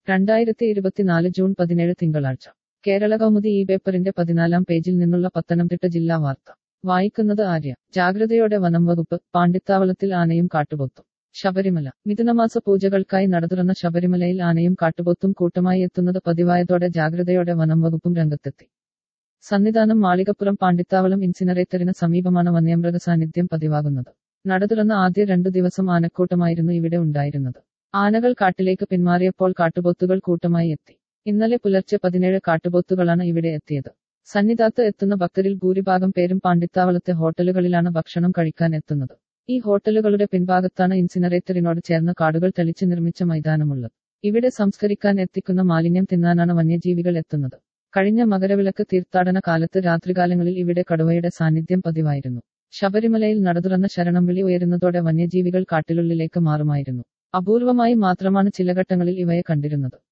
രണ്ടായിരത്തി ഇരുപത്തിനാല് ജൂൺ പതിനേഴ് തിങ്കളാഴ്ച കേരള കൗമുദി ഈ പേപ്പറിന്റെ പതിനാലാം പേജിൽ നിന്നുള്ള പത്തനംതിട്ട ജില്ലാ വാർത്ത വായിക്കുന്നത് ആര്യ ജാഗ്രതയോടെ വനം വകുപ്പ് പാണ്ടിത്താവളത്തിൽ ആനയും കാട്ടുപോത്തും ശബരിമല മിഥുനമാസ പൂജകൾക്കായി നടതുറന്ന ശബരിമലയിൽ ആനയും കാട്ടുപോത്തും കൂട്ടമായി എത്തുന്നത് പതിവായതോടെ ജാഗ്രതയോടെ വനം വകുപ്പും രംഗത്തെത്തി സന്നിധാനം മാളികപ്പുറം പാണ്ടിത്താവളം ഇൻസിനറേറ്ററിന് സമീപമാണ് വന്യമൃഗ സാന്നിധ്യം പതിവാകുന്നത് നടതുറന്ന ആദ്യ രണ്ടു ദിവസം ആനക്കൂട്ടമായിരുന്നു ഇവിടെ ഉണ്ടായിരുന്നത് ആനകൾ കാട്ടിലേക്ക് പിന്മാറിയപ്പോൾ കാട്ടുപോത്തുകൾ കൂട്ടമായി എത്തി ഇന്നലെ പുലർച്ചെ പതിനേഴ് കാട്ടുപോത്തുകളാണ് ഇവിടെ എത്തിയത് സന്നിധാത്ത് എത്തുന്ന ഭക്തരിൽ ഭൂരിഭാഗം പേരും പാണ്ടിത്താവളത്തെ ഹോട്ടലുകളിലാണ് ഭക്ഷണം കഴിക്കാൻ എത്തുന്നത് ഈ ഹോട്ടലുകളുടെ പിൻഭാഗത്താണ് ഇൻസിനറേറ്ററിനോട് ചേർന്ന് കാടുകൾ തെളിച്ച് നിർമ്മിച്ച മൈതാനമുള്ളത് ഇവിടെ സംസ്കരിക്കാൻ എത്തിക്കുന്ന മാലിന്യം തിന്നാനാണ് വന്യജീവികൾ എത്തുന്നത് കഴിഞ്ഞ മകരവിളക്ക് തീർത്ഥാടന കാലത്ത് രാത്രികാലങ്ങളിൽ ഇവിടെ കടുവയുടെ സാന്നിധ്യം പതിവായിരുന്നു ശബരിമലയിൽ നടതുറന്ന ശരണംവിളി ഉയരുന്നതോടെ വന്യജീവികൾ കാട്ടിലുള്ളിലേക്ക് മാറുമായിരുന്നു അപൂർവമായി മാത്രമാണ് ചില ഘട്ടങ്ങളിൽ ഇവയെ കണ്ടിരുന്നത്